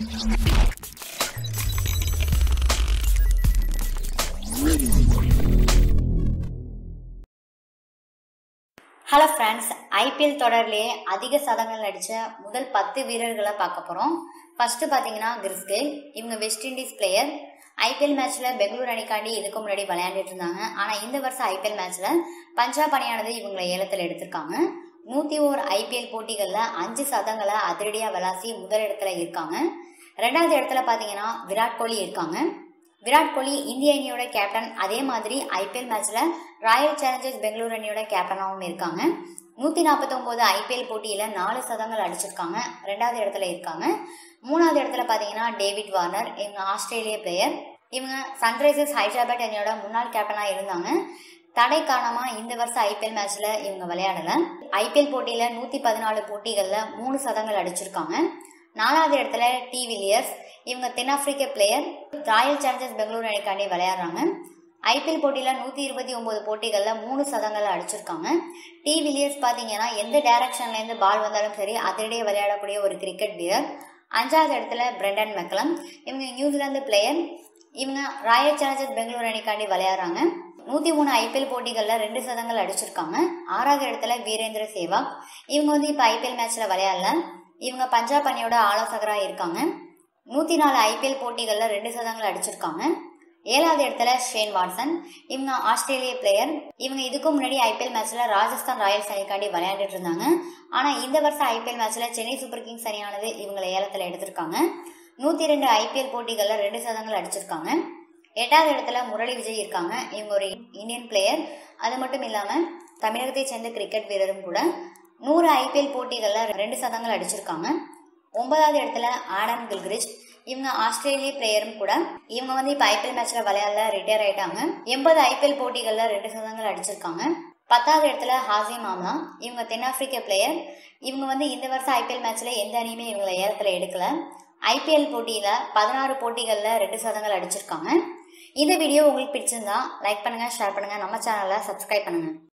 hello friends IPL தொடர்லேயே அதிக சதங்கள் அடித்த முதல் பத்து வீரர்களை பார்க்க போகிறோம் ஃபர்ஸ்ட் பார்த்தீங்கன்னா கிறிஸ்கெல் இவங்க வெஸ்ட் இண்டீஸ் பிளேயர் ஐபிஎல் மேட்ச்சில் பெங்களூர் அணிக்காண்டி இதுக்கு முன்னாடி விளையாண்டுட்டு இருந்தாங்க ஆனால் இந்த வருஷம் ஐபிஎல் மேட்ச்சில் பஞ்சாப் அணியானது இவங்களை ஏலத்தில் எடுத்திருக்காங்க நூற்றி ஓர் ஐபிஎல் போட்டிகளில் அஞ்சு சதங்களை அதிரடியாக விளாசி முதல் இடத்துல இருக்காங்க ரெண்டாவது இடத்துல பார்த்தீங்கன்னா விராட் கோலி இருக்காங்க விராட் கோலி இந்திய அணியோட கேப்டன் அதே மாதிரி ஐபிஎல் மேட்ச்சில் ராயல் சேலஞ்சர்ஸ் பெங்களூர் அணியோட கேப்டனாகவும் இருக்காங்க நூற்றி நாற்பத்தொம்போது ஐபிஎல் போட்டியில் நாலு சதங்கள் அடிச்சிருக்காங்க ரெண்டாவது இடத்துல இருக்காங்க மூணாவது இடத்துல பார்த்தீங்கன்னா டேவிட் வார்னர் இவங்க ஆஸ்திரேலிய பிளேயர் இவங்க சன்ரைசர்ஸ் ஹைதராபாத் அணியோட முன்னாள் கேப்டனாக இருந்தாங்க தடை காரணமாக இந்த வருஷம் ஐபிஎல் மேட்ச்சில் இவங்க விளையாடலை ஐபிஎல் போட்டியில் நூற்றி பதினாலு போட்டிகளில் மூணு சதங்கள் அடிச்சிருக்காங்க நாலாவது இடத்துல டி வில்லியர்ஸ் இவங்க தென்னாப்பிரிக்க பிளேயர் ராயல் சேலஞ்சர்ஸ் பெங்களூர் அணிக்காண்டி விளையாடுறாங்க ஐபிஎல் போட்டியில் நூற்றி இருபத்தி ஒம்பது போட்டிகளில் மூணு சதங்களை அடிச்சிருக்காங்க டி வில்லியர்ஸ் பார்த்தீங்கன்னா எந்த டைரக்ஷன்லேருந்து பால் வந்தாலும் சரி அதிரடியே விளையாடக்கூடிய ஒரு கிரிக்கெட் வீரர் அஞ்சாவது இடத்துல பிரெண்டன் மெக்கலம் இவங்க நியூசிலாந்து பிளேயர் இவங்க ராயல் சேலஞ்சர்ஸ் பெங்களூர் அணிக்காண்டி விளையாடுறாங்க நூற்றி மூணு ஐபிஎல் போட்டிகளில் ரெண்டு சதங்கள் அடிச்சிருக்காங்க ஆறாவது இடத்துல வீரேந்திர சேவாக் இவங்க வந்து இப்போ ஐபிஎல் மேட்ச்சில் விளையாடல இவங்க பஞ்சாப் அணியோட ஆலோசகராக இருக்காங்க நூற்றி நாலு ஐபிஎல் போட்டிகளில் ரெண்டு சதங்கள் அடிச்சிருக்காங்க ஏழாவது இடத்துல ஷேன் வாட்சன் இவங்க ஆஸ்திரேலிய பிளேயர் இவங்க இதுக்கு முன்னாடி ஐபிஎல் மேட்ச்சில் ராஜஸ்தான் ராயல்ஸ் அணிக்காண்டி விளையாண்டுட்டு இருந்தாங்க ஆனால் இந்த வருஷம் ஐபிஎல் மேட்ச்சில் சென்னை சூப்பர் கிங்ஸ் அணியானது இவங்களை ஏலத்தில் எடுத்திருக்காங்க நூற்றி ரெண்டு ஐபிஎல் போட்டிகளில் ரெண்டு சதங்கள் அடிச்சிருக்காங்க எட்டாவது இடத்துல முரளி விஜய் இருக்காங்க இவங்க ஒரு இந்தியன் பிளேயர் அது மட்டும் இல்லாமல் தமிழகத்தை சேர்ந்த கிரிக்கெட் வீரரும் கூட நூறு ஐபிஎல் போட்டிகளில் ரெண்டு சதங்கள் அடிச்சிருக்காங்க ஒன்பதாவது இடத்துல ஆடம் கில்கிரிச் இவங்க ஆஸ்திரேலிய பிளேயரும் கூட இவங்க வந்து இப்போ ஐபிஎல் மேட்ச்ல விளையாடல ரிட்டையர் ஆயிட்டாங்க எண்பது ஐபிஎல் போட்டிகளில் ரெண்டு சதங்கள் அடிச்சிருக்காங்க பத்தாவது இடத்துல ஹாசிம் ஆம்லா இவங்க தென்னாப்பிரிக்க பிளேயர் இவங்க வந்து இந்த வருஷம் ஐபிஎல் மேட்ச்ல எந்த அணியுமே இவங்களை ஏலத்தில் எடுக்கல ஐபிஎல் போட்டியில பதினாறு போட்டிகளில் ரெண்டு சதங்கள் அடிச்சிருக்காங்க இந்த வீடியோ உங்களுக்கு பிடிச்சிருந்தா லைக் பண்ணுங்க ஷேர் பண்ணுங்க நம்ம சேனலை சப்ஸ்கிரைப் பண்ணுங்க